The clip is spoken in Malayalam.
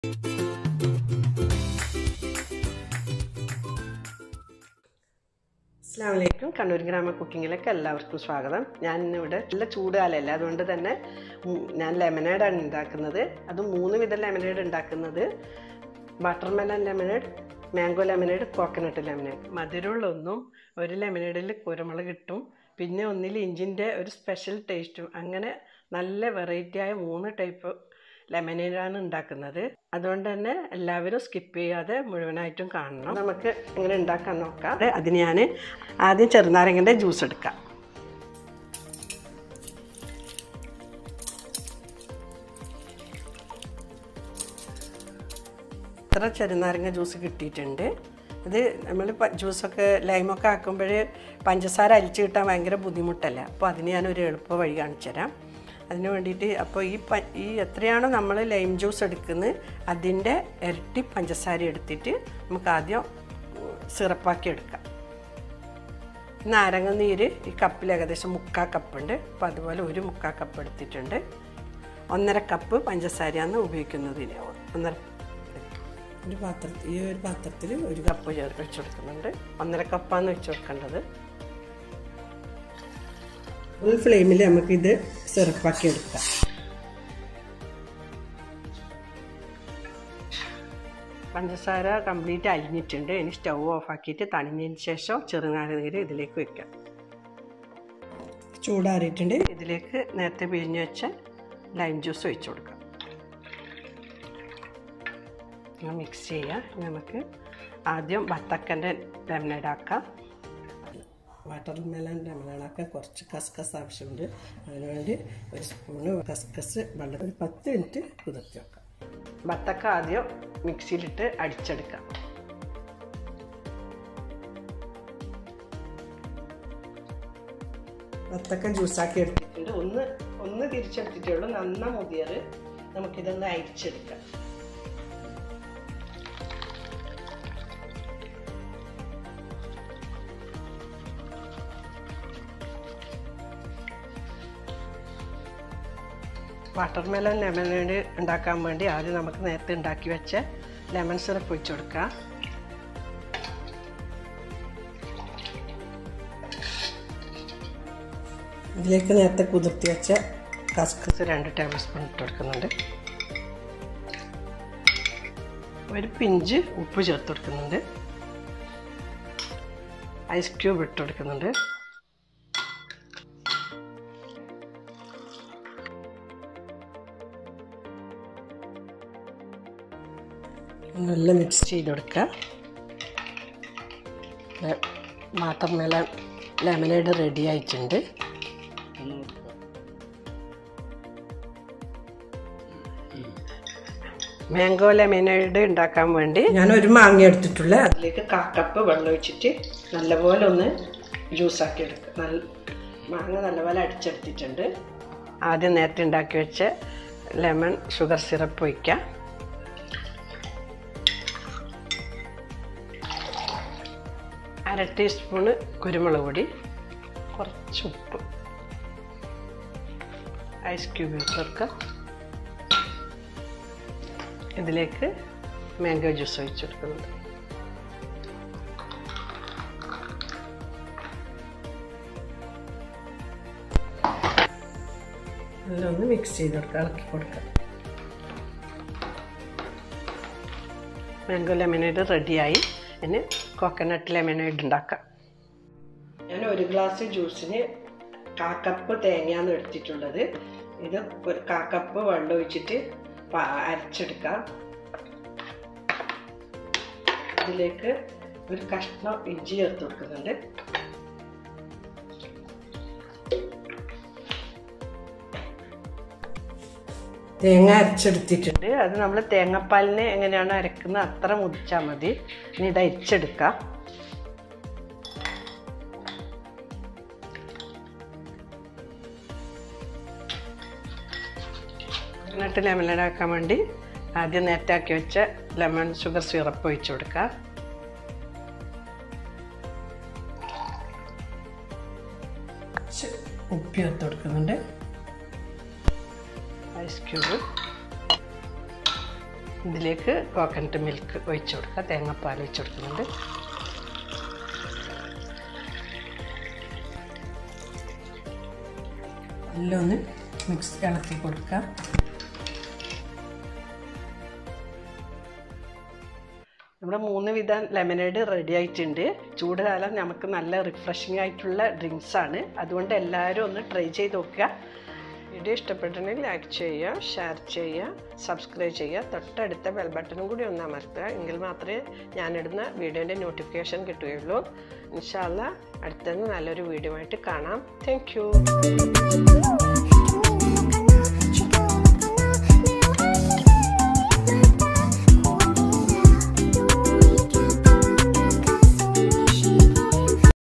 അസ്സാം വലൈക്കും കണ്ണൂർ ഗ്രാമ കുക്കിങ്ങിലേക്ക് എല്ലാവർക്കും സ്വാഗതം ഞാൻ ഇന്നിവിടെ നല്ല ചൂടുകാലമല്ല അതുകൊണ്ട് തന്നെ ഉം, ഞാൻ ലെമനേഡാണ് ഉണ്ടാക്കുന്നത് അത് മൂന്ന് വിധം ലെമനേഡ് ഉണ്ടാക്കുന്നത് watermelon lemonade mango lemonade coconut lemonade മധുരമുള്ള ഒന്നും ഒരു ലെമനേഡിൽ കുരുമുളക് കിട്ടും പിന്നെ ഒന്നിൽ ഇഞ്ചിൻ്റെ ഒരു സ്പെഷ്യൽ ടേസ്റ്റും അങ്ങനെ നല്ല വെറൈറ്റി ആയ മൂന്ന് ടൈപ്പ് ലെമനേഡാണ് ഉണ്ടാക്കുന്നത് അതുകൊണ്ട് തന്നെ എല്ലാവരും സ്കിപ്പ് ചെയ്യാതെ മുഴുവനായിട്ടും കാണണം നമുക്ക് എങ്ങനെ ഉണ്ടാക്കാൻ നോക്കാം അത് അതിന് ഞാൻ ആദ്യം ചെറുനാരങ്ങൻ്റെ ജ്യൂസ് എടുക്കാം ഇത്ര ചെറുനാരങ്ങ ജ്യൂസ് കിട്ടിയിട്ടുണ്ട് ഇത് നമ്മൾ ജ്യൂസൊക്കെ ലൈമൊക്കെ ആക്കുമ്പോൾ പഞ്ചസാര അരിച്ച് കിട്ടാൻ ഭയങ്കര ബുദ്ധിമുട്ടല്ല അപ്പോൾ അതിന് ഞാനൊരു എളുപ്പ വഴി കാണിച്ചു തരാം അതിന് വേണ്ടിയിട്ട് അപ്പോൾ ഈ പ ഈ എത്രയാണോ നമ്മൾ ലൈം ജ്യൂസ് എടുക്കുന്നത് അതിൻ്റെ ഇരട്ടി പഞ്ചസാര എടുത്തിട്ട് നമുക്ക് ആദ്യം സിറപ്പാക്കി എടുക്കാം നാരങ്ങ നീര് ഈ കപ്പിൽ ഏകദേശം മുക്കാൽ കപ്പുണ്ട് അപ്പോൾ അതുപോലെ ഒരു മുക്കാൽ കപ്പ് എടുത്തിട്ടുണ്ട് ഒന്നര കപ്പ് പഞ്ചസാരയാണ് ഉപയോഗിക്കുന്നതിന് ഒന്നര ഒരു പാത്രത്തിൽ ഈ ഒരു പാത്രത്തിൽ ഒരു കപ്പ് ചേർ വെച്ച് കൊടുക്കുന്നുണ്ട് ഒന്നര കപ്പാണ് വെച്ച് കൊടുക്കേണ്ടത് ഫുൾ ഫ്ലെയിമിൽ നമുക്കിത് സിറപ്പാക്കി എടുക്കാം പഞ്ചസാര കംപ്ലീറ്റ് അലിഞ്ഞിട്ടുണ്ട് ഇനി സ്റ്റൗ ഓഫാക്കിയിട്ട് തണിഞ്ഞതിന് ശേഷം ചെറുനാരങ്ങ ഇതിലേക്ക് വെക്കാം ചൂടാറിയിട്ടുണ്ട് ഇതിലേക്ക് നേരത്തെ പിഴിഞ്ഞ് വെച്ച ലൈം ജ്യൂസ് ഒഴിച്ചു കൊടുക്കാം ഇങ്ങനെ മിക്സ് ചെയ്യാം ഇനി നമുക്ക് ആദ്യം ബത്തക്കൻ്റെ ലെമനേഡ് ആക്കാം വാട്ടർ മെലൻ ലെമനേഡാക്കാൻ കുറച്ച് കസ്കസ് ആവശ്യമുണ്ട് അതിനുവേണ്ടി ഒരു സ്പൂണ് കസ്കസ് വെള്ളം ഒരു പത്ത് മിനിറ്റ് കുതിർത്തി വെക്കാം ബത്തക്ക ആദ്യം മിക്സിയിലിട്ട് അടിച്ചെടുക്കാം ബത്തക്ക ജ്യൂസാക്കി എടുത്തിട്ടുണ്ട് ഒന്ന് ഒന്ന് തിരിച്ചെടുത്തിട്ടേ ഉള്ളൂ നന്ന മുതിയറ് നമുക്കിതൊന്ന് അരിച്ചെടുക്കാം വാട്ടർ മെലൺ ലെമനേഡ് ഉണ്ടാക്കാൻ വേണ്ടി ആദ്യം നമുക്ക് നേരത്തെ ഉണ്ടാക്കി വെച്ച ലെമൺ സിറപ്പ് ഒഴിച്ചു കൊടുക്കാം ഇതിലേക്ക് നേരത്തെ കുതിർത്തി വെച്ച കസ്കസ് രണ്ട് ടേബിൾ സ്പൂൺ ഇട്ട് കൊടുക്കുന്നുണ്ട് ഒരു പിഞ്ച് ഉപ്പ് ചേർത്ത് കൊടുക്കുന്നുണ്ട് ഐസ് ക്യൂബ് ഇട്ട് കൊടുക്കുന്നുണ്ട് നല്ല മിക്സ് ചെയ്ത് കൊടുക്കുക വാട്ടർ മെലൺ ലെമനേഡ് റെഡി ആയിട്ടുണ്ട് മാംഗോ ലെമനേഡ് ഉണ്ടാക്കാൻ വേണ്ടി ഞാൻ ഒരു മാങ്ങ എടുത്തിട്ടുള്ള അതിലേക്ക് കാക്കപ്പ് വെള്ളം ഒഴിച്ചിട്ട് നല്ലപോലെ ഒന്ന് ജ്യൂസാക്കി എടുക്കുക നല്ല മാങ്ങ നല്ലപോലെ അടിച്ചെടുത്തിട്ടുണ്ട് ആദ്യം നേരത്തെ ഉണ്ടാക്കി വെച്ച ലെമൺ ഷുഗർ സിറപ്പ് ഒഴിക്കാം അര ടീസ്പൂണ് കുരുമുളക് പൊടി കുറച്ച് ഉപ്പ് ഐസ് ക്യൂബ് ചേർക്കുക ഇതിലേക്ക് മാംഗോ ജ്യൂസ് ഒഴിച്ച് കൊടുക്കുന്നുണ്ട് നല്ലൊന്ന് മിക്സ് ചെയ്ത് കൊടുക്കുക ഇളക്കി കൊടുക്കുക മാംഗോ ലെമനേഡ് റെഡിയായി ഇനി കോക്കനട്ട് ലെമനേഡ് ഉണ്ടാക്കാം ഞാൻ ഒരു ഗ്ലാസ് ജ്യൂസിന് കാക്കപ്പ് തേങ്ങയാണ് എടുത്തിട്ടുള്ളത് ഇത് ഒരു കാക്കപ്പ് വെള്ളം ഒഴിച്ചിട്ട് പ- അരച്ചെടുക്കാം ഇതിലേക്ക് ഒരു കഷ്ണം ഇഞ്ചി ചേർത്ത് കൊടുക്കുന്നുണ്ട് തേങ്ങ അരച്ചെടുത്തിട്ടുണ്ട് അത് നമ്മൾ തേങ്ങാപ്പാലിന് എങ്ങനെയാണ് അരക്കുന്നത് അത്ര മുതിച്ചാൽ മതി ഇനി ഇത് അരിച്ചെടുക്കാം എന്നിട്ട് ലെമൺ ആക്കാൻ വേണ്ടി ആദ്യം നേരത്തെ ആക്കി വെച്ച ലെമൺ ഷുഗർ സിറപ്പ് ഒഴിച്ചു കൊടുക്കുക കുറച്ച് ഉപ്പ് ചേർത്ത് കൊടുക്കുന്നുണ്ട് ഐസ് ക്യൂബ് ഇതിലേക്ക് കോക്കനട്ട് മിൽക്ക് ഒഴിച്ചു കൊടുക്കുക തേങ്ങാപ്പാൽ ഒഴിച്ചു കൊടുക്കുന്നുണ്ട് എല്ലാം ഒന്ന് മിക്സ് ഇളക്കി കൊടുക്കുക നമ്മുടെ മൂന്ന് വിധം ലെമനേഡ് റെഡി ആയിട്ടുണ്ട് ചൂടുകാലം നമുക്ക് നല്ല റിഫ്രഷിംഗ് ആയിട്ടുള്ള ഡ്രിങ്ക്സ് ആണ് അതുകൊണ്ട് എല്ലാവരും ഒന്ന് ട്രൈ ചെയ്ത് നോക്കുക വീഡിയോ ഇഷ്ടപ്പെട്ടിട്ടുണ്ടെങ്കിൽ ലൈക്ക് ചെയ്യുക ഷെയർ ചെയ്യുക സബ്സ്ക്രൈബ് ചെയ്യുക തൊട്ടടുത്ത ബെൽ ബട്ടണും കൂടി ഒന്ന് അമർത്തുക എങ്കിൽ മാത്രമേ ഞാനിടുന്ന വീഡിയോൻ്റെ നോട്ടിഫിക്കേഷൻ കിട്ടുകയുള്ളൂ ഇൻഷാല്ല അടുത്തത് നല്ലൊരു വീഡിയോ ആയിട്ട് കാണാം താങ്ക്